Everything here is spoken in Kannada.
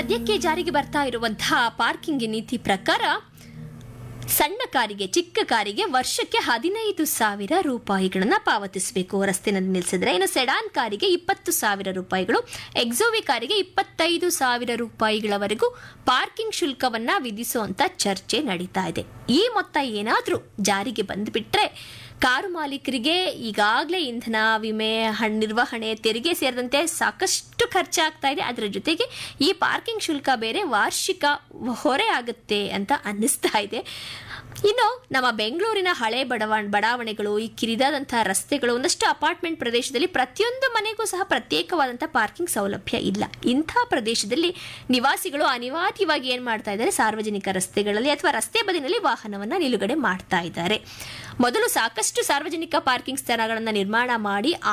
ಸದ್ಯಕ್ಕೆ ಜಾರಿಗೆ ಬರ್ತಾ ಇರುವಂತಹ ಪಾರ್ಕಿಂಗ್ ನೀತಿ ಪ್ರಕಾರ ಸಣ್ಣ ಕಾರಿಗೆ ಚಿಕ್ಕ ಕಾರಿಗೆ ವರ್ಷಕ್ಕೆ ಹದಿನೈದು ಸಾವಿರ ರೂಪಾಯಿಗಳನ್ನ ಪಾವತಿಸಬೇಕು ರಸ್ತೆನಲ್ಲಿ ನಿಲ್ಲಿಸಿದ್ರೆ ಇನ್ನು ಸೆಡಾನ್ ಕಾರಿಗೆ ಇಪ್ಪತ್ತು ಸಾವಿರ ರೂಪಾಯಿಗಳು ಎಕ್ಸೋವಿ ಕಾರಿಗೆ ಇಪ್ಪತ್ತೈದು ಸಾವಿರ ರೂಪಾಯಿಗಳವರೆಗೂ ಪಾರ್ಕಿಂಗ್ ಶುಲ್ಕವನ್ನ ವಿಧಿಸುವಂತ ಚರ್ಚೆ ನಡೀತಾ ಇದೆ ಈ ಮೊತ್ತ ಏನಾದರೂ ಜಾರಿಗೆ ಬಂದ್ಬಿಟ್ರೆ ಕಾರು ಮಾಲೀಕರಿಗೆ ಈಗಾಗಲೇ ಇಂಧನ ವಿಮೆ ಹಣ್ ನಿರ್ವಹಣೆ ತೆರಿಗೆ ಸೇರಿದಂತೆ ಸಾಕಷ್ಟು ಖರ್ಚಾಗ್ತಾ ಇದೆ ಅದರ ಜೊತೆಗೆ ಈ ಪಾರ್ಕಿಂಗ್ ಶುಲ್ಕ ಬೇರೆ ವಾರ್ಷಿಕ ಹೊರೆ ಆಗುತ್ತೆ ಅಂತ ಅನ್ನಿಸ್ತಾ ಇದೆ ಇನ್ನು ನಮ್ಮ ಬೆಂಗಳೂರಿನ ಹಳೆ ಬಡವ ಬಡಾವಣೆಗಳು ಈ ಕಿರಿದಾದಂತಹ ರಸ್ತೆಗಳು ಒಂದಷ್ಟು ಅಪಾರ್ಟ್ಮೆಂಟ್ ಪ್ರದೇಶದಲ್ಲಿ ಪ್ರತಿಯೊಂದು ಮನೆಗೂ ಸಹ ಪ್ರತ್ಯೇಕವಾದಂತಹ ಪಾರ್ಕಿಂಗ್ ಸೌಲಭ್ಯ ಇಲ್ಲ ಇಂಥ ಪ್ರದೇಶದಲ್ಲಿ ನಿವಾಸಿಗಳು ಅನಿವಾರ್ಯವಾಗಿ ಏನ್ ಮಾಡ್ತಾ ಇದ್ದಾರೆ ಸಾರ್ವಜನಿಕ ರಸ್ತೆಗಳಲ್ಲಿ ಅಥವಾ ರಸ್ತೆ ಬದಿನಲ್ಲಿ ವಾಹನವನ್ನ ನಿಲುಗಡೆ ಮಾಡ್ತಾ ಇದ್ದಾರೆ ಮೊದಲು ಸಾಕಷ್ಟು ಸಾರ್ವಜನಿಕ ಪಾರ್ಕಿಂಗ್ ಸ್ಥಳಗಳನ್ನು ನಿರ್ಮಾಣ ಮಾಡಿ